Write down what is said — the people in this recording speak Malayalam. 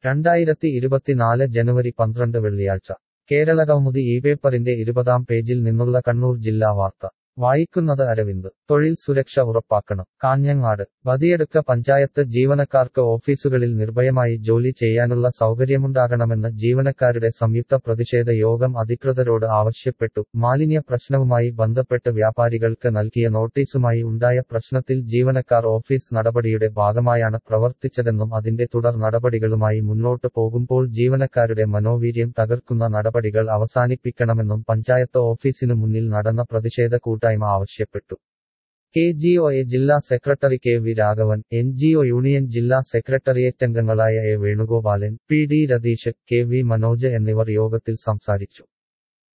രണ്ടായിരത്തി ഇരുപത്തിനാല് ജനുവരി പന്ത്രണ്ട് വെള്ളിയാഴ്ച കേരളകൗമുദി ഈ പേപ്പറിന്റെ ഇരുപതാം പേജിൽ നിന്നുള്ള കണ്ണൂർ ജില്ലാ വാർത്ത വായിക്കുന്നത് അരവിന്ദ് തൊഴിൽ സുരക്ഷ ഉറപ്പാക്കണം കാഞ്ഞങ്ങാട് ബദിയെടുക്ക പഞ്ചായത്ത് ജീവനക്കാർക്ക് ഓഫീസുകളിൽ നിർഭയമായി ജോലി ചെയ്യാനുള്ള സൗകര്യമുണ്ടാകണമെന്ന് ജീവനക്കാരുടെ സംയുക്ത പ്രതിഷേധ യോഗം അധികൃതരോട് ആവശ്യപ്പെട്ടു മാലിന്യ പ്രശ്നവുമായി ബന്ധപ്പെട്ട് വ്യാപാരികൾക്ക് നൽകിയ നോട്ടീസുമായി ഉണ്ടായ പ്രശ്നത്തിൽ ജീവനക്കാർ ഓഫീസ് നടപടിയുടെ ഭാഗമായാണ് പ്രവർത്തിച്ചതെന്നും അതിന്റെ തുടർ നടപടികളുമായി മുന്നോട്ട് പോകുമ്പോൾ ജീവനക്കാരുടെ മനോവീര്യം തകർക്കുന്ന നടപടികൾ അവസാനിപ്പിക്കണമെന്നും പഞ്ചായത്ത് ഓഫീസിനു മുന്നിൽ നടന്ന പ്രതിഷേധ കൂട്ടായ്മ ആവശ്യപ്പെട്ടു കെ ജി ഒ എ ജില്ലാ secretary K V Raghavan N G O union ജില്ലാ സെക്രട്ടേറിയറ്റ് അംഗങ്ങളായ A Venugopalan P D Ratheesh K V Manoj എന്നിവർ യോഗത്തിൽ സംസാരിച്ചു